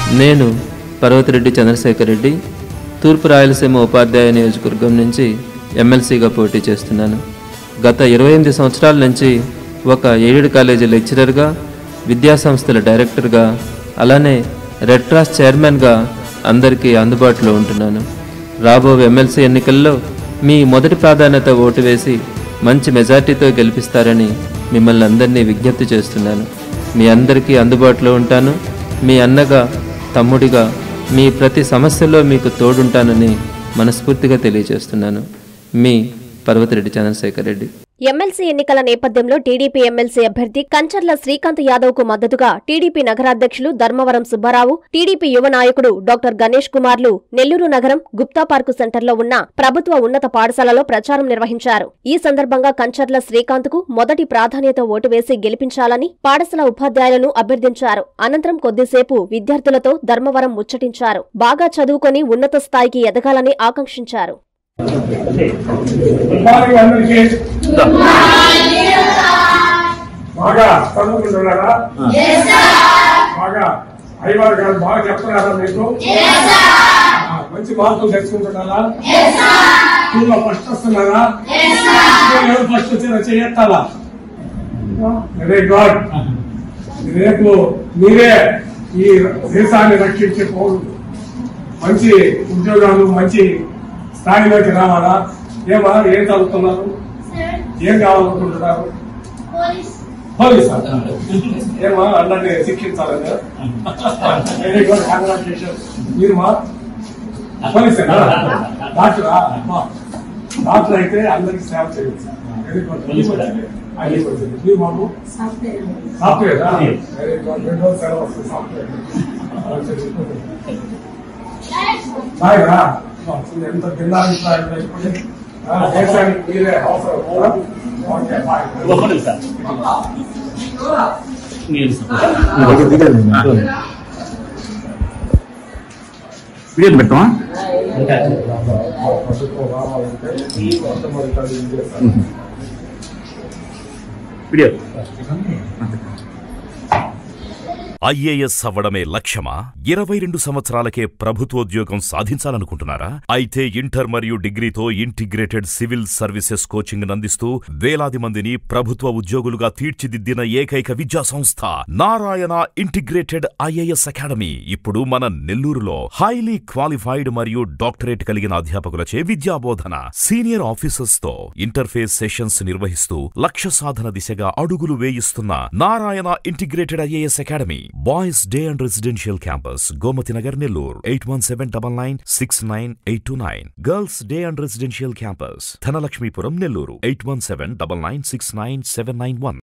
నేను పర్వతిరెడ్డి చంద్రశేఖర్ రెడ్డి తూర్పు రాయలసీమ ఉపాధ్యాయ నియోజకవర్గం నుంచి ఎమ్మెల్సీగా పోటీ చేస్తున్నాను గత ఇరవై ఎనిమిది సంవత్సరాల నుంచి ఒక ఎయిడెడ్ కాలేజీ లెక్చరర్గా విద్యాసంస్థల డైరెక్టర్గా అలానే రెడ్ క్రాస్ చైర్మన్గా అందరికీ అందుబాటులో ఉంటున్నాను రాబో ఎమ్మెల్సీ ఎన్నికల్లో మీ మొదటి ప్రాధాన్యత ఓటు వేసి మంచి మెజార్టీతో గెలిపిస్తారని మిమ్మల్ని అందరినీ విజ్ఞప్తి చేస్తున్నాను మీ అందరికీ అందుబాటులో ఉంటాను మీ అన్నగా తమ్ముడిగా మీ ప్రతి సమస్యలో మీకు తోడుంటానని మనస్ఫూర్తిగా తెలియజేస్తున్నాను మీ పర్వతిరెడ్డి చంద్రశేఖర్ రెడ్డి ఎమ్మెల్సీ ఎన్నికల నేపథ్యంలో టీడీపీ ఎమ్మెల్సీ అభ్యర్థి కంచర్ల శ్రీకాంత్ యాదవ్ కు మద్దతుగా టీడీపీ నగరాధ్యక్షులు ధర్మవరం సుబ్బారావు టీడీపీ యువ నాయకుడు డాక్టర్ గణేష్ కుమార్లు నెల్లూరు నగరం గుప్తా పార్కు సెంటర్లో ఉన్న ప్రభుత్వ ఉన్నత పాఠశాలలో ప్రచారం నిర్వహించారు ఈ సందర్భంగా కంచర్ల శ్రీకాంత్ కు మొదటి ప్రాధాన్యత ఓటు వేసి గెలిపించాలని పాఠశాల ఉపాధ్యాయులను అభ్యర్థించారు అనంతరం కొద్దిసేపు విద్యార్థులతో ధర్మవరం ముచ్చటించారు బాగా చదువుకొని ఉన్నత స్థాయికి ఎదగాలని ఆకాంక్షించారు గుడ్ మార్నింగ్ అందరికి బాగా చదువుకుంటున్నారా బాగా అయ్యవారు గారు బాగా చెప్తున్నారా మీకు ఆ, మంచి మార్కులు తెచ్చుకుంటున్నారా స్కూల్లో ఫస్ట్ వస్తున్నారా స్కూల్లో ఎవరు ఫస్ట్ వచ్చినా చేయెత్తాలా వెరీ గుడ్ రేపు మీరే ఈ దేశాన్ని రక్షించే పౌరులు మంచి ఉద్యోగాలు మంచి స్థాయిలోకి రావాలా ఏమా ఏం చదువుతున్నారు ఏం కావాలనుకుంటున్నారు పోలీస్ ఏమా అందరినీ శిక్షించాలని వెరీ గుడ్ కంగ్రాచులేషన్ మీరు మా పోలీసేనా డాక్టరా అమ్మా. డాక్టర్ అయితే అందరికి సేవ చేయొచ్చు వెరీ గుడ్ అయ్యి వచ్చింది మీ బాబు సాఫ్ట్వేర్ వెరీ గుడ్ విండోస్ సెలవు వస్తుంది సాఫ్ట్వేర్ సాయిరా ఎంత భిన్నాభిప్రాయం దేశానికి మీరే అవసరం ఓకే బాయ్ ఒక్కటి సార్ మీరు వీడియో పెట్టమా వీడియో ఐఏఎస్ అవ్వడమే లక్ష్యమా ఇరవై రెండు సంవత్సరాలకే ప్రభుత్వోద్యోగం సాధించాలనుకుంటున్నారా అయితే ఇంటర్ మరియు డిగ్రీతో ఇంటిగ్రేటెడ్ సివిల్ సర్వీసెస్ కోచింగ్ అందిస్తూ వేలాది మందిని ప్రభుత్వ ఉద్యోగులుగా తీర్చిదిద్దిన ఏకైక విద్యా సంస్థ నారాయణ ఇంటిగ్రేటెడ్ ఐఏఎస్ అకాడమీ ఇప్పుడు మన నెల్లూరులో హైలీ క్వాలిఫైడ్ మరియు డాక్టరేట్ కలిగిన అధ్యాపకులచే విద్యాబోధన సీనియర్ ఆఫీసర్స్ తో ఇంటర్ఫేస్ సెషన్స్ నిర్వహిస్తూ లక్ష్య సాధన దిశగా అడుగులు వేయిస్తున్న Narayana integrated IAS academy boys day and residential campus Gomathi Nagar Nellore eight one seven double nine six nine eight two nine girls day and residential campus Dhanalakshmipuram Nellore eight one seven double nine six nine seven nine one